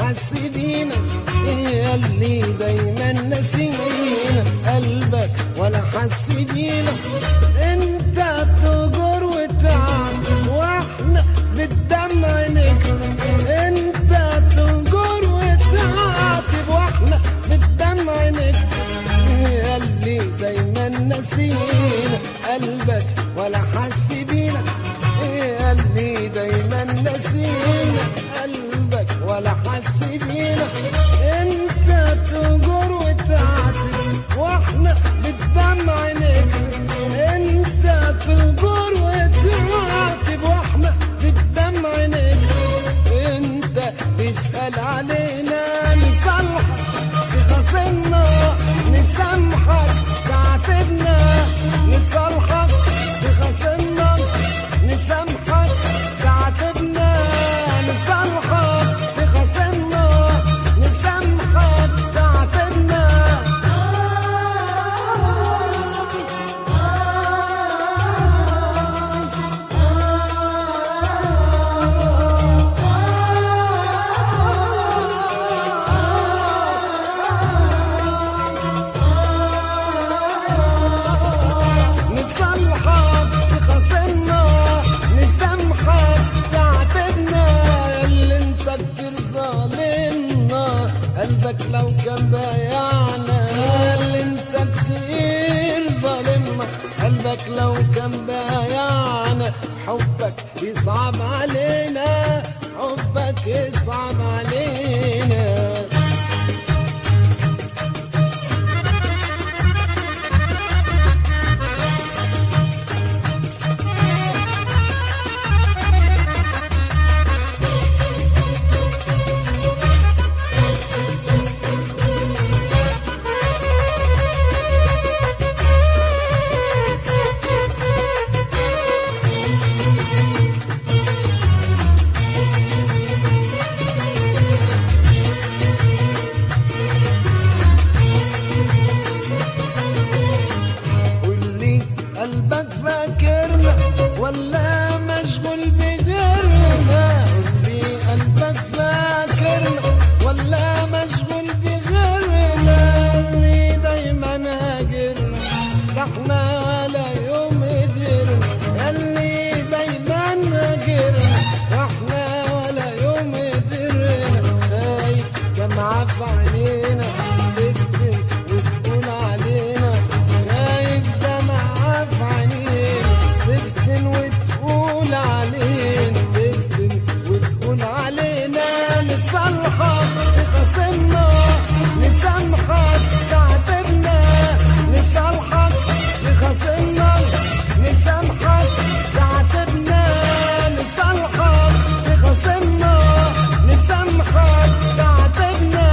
حس بينا ياللي دايما نسينا قلبك ولا حس بينا انت تجر وتعب واحنا بالدمع نجري انت تجر وتعاتب واحنا بالدمع نجري ياللي دايما نسينا قلبك ولا حس بينا ياللي دايما نسينا قلبك ولا حس بينا انت تجر وتعاتب واحنا بالدمع نجري انت تجر وتعاتب واحنا بالدمع نجري انت بيسأل علينا نصلحك تخاصمنا نسامحك تعاتبنا نصلحك تخاصمنا نسامحك تعاتبنا نصلحك تخاصمنا نسامحك تعاتبنا نصلحك تخاصمنا نسامحك تعاتبنا اللي انت كتير ظالمنا قلبك لو كان بايعنا اللي انت كتير ظالمنا قلبك لو كان بايعنا حبك يصعب علينا حبك يصعب علينا قول لي قلبك فاكرنا ولا مشغول بغيرنا قول لي قلبك فاكرنا ولا مشغول بغيرنا اللي دايما هاجرنا ده احنا ولا يوم قدرنا اللي دايما هاجرنا ده احنا ولا يوم قدرنا خايف دمعة في عينينا تكتم وتقول علينا خايف دمعة في عينينا تكتم وتقول علينا تكتم وتقول علينا نصلحك تخاصمنا نسامحك تعاتبنا نصلحك تخاصمنا نسامحك تعاتبنا نصلحك تخاصمنا نسامحك تعاتبنا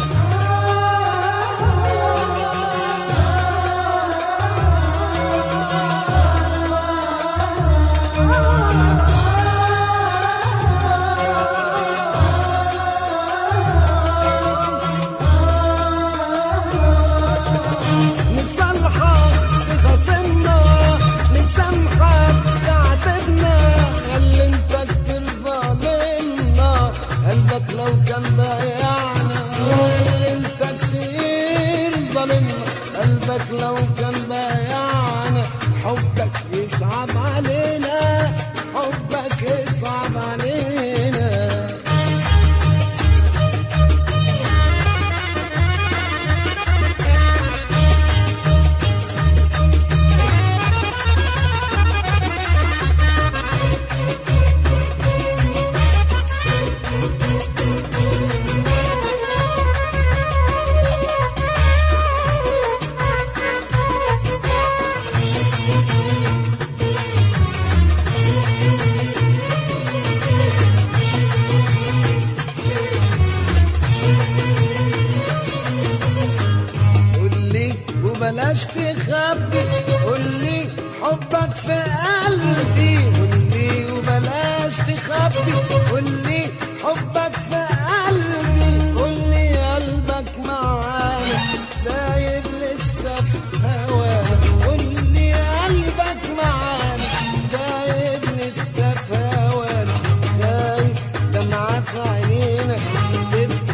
نصلحك تخاصمنا نسامحك تعاتبنا اللي انت كتير ظالمنا قلبك لو كان بايعنا اللي انت كتير ظالمنا قلبك لو كان بايعنا حبك يصعب علينا حبك يصعب علينا قول لي وبلاش تخبي قول لي حبك في قلبي قول لي وبلاش تخبي قول لي حبك في قلبي قول لي قلبك معانا دايب لسه في هوانا قول لي قلبك معانا دايب لسه في هوانا دايب دمعة في عينينا تبكي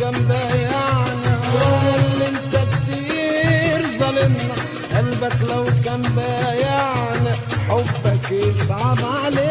كان بايعنا اللي انت كتير ظالمنا قلبك لو كان بايعنا حبك يصعب علينا